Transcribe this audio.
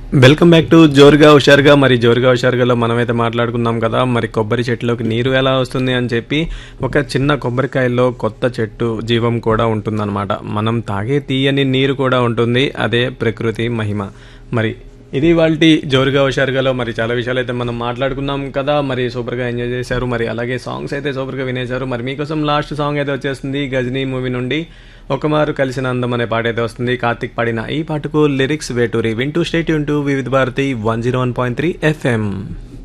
welcome back to జోరుగా హుషారుగా మరి జోరుగా హుషారుగాలో మనమైతే మాట్లాడుకున్నాం కదా మరి కొబ్బరి చెట్టులోకి నీరు ఎలా వస్తుంది అని చెప్పి ఒక చిన్న కొబ్బరికాయలో కొత్త చెట్టు జీవం కూడా ఉంటుందన్నమాట మనం తాగే తీయని నీరు కూడా ఉంటుంది అదే ప్రకృతి మహిమ మరి ఇది వాళ్ళ జోరుగా హుషారుగాలో మరి చాలా విషయాలు అయితే మనం మాట్లాడుకున్నాం కదా మరి సూపర్గా ఎంజాయ్ చేశారు మరి అలాగే సాంగ్స్ అయితే సూపర్గా వినేశారు మరి మీకోసం లాస్ట్ సాంగ్ అయితే వచ్చేస్తుంది గజనీ మూవీ నుండి ఒకమారు కలిసిన అందం అనే పాట అయితే వస్తుంది కార్తిక్ పాడిన ఈ పాటకు లిరిక్స్ వేటూరి వింటూ స్టేట్ యూన్ to Vividh Bharati one zero one point three FM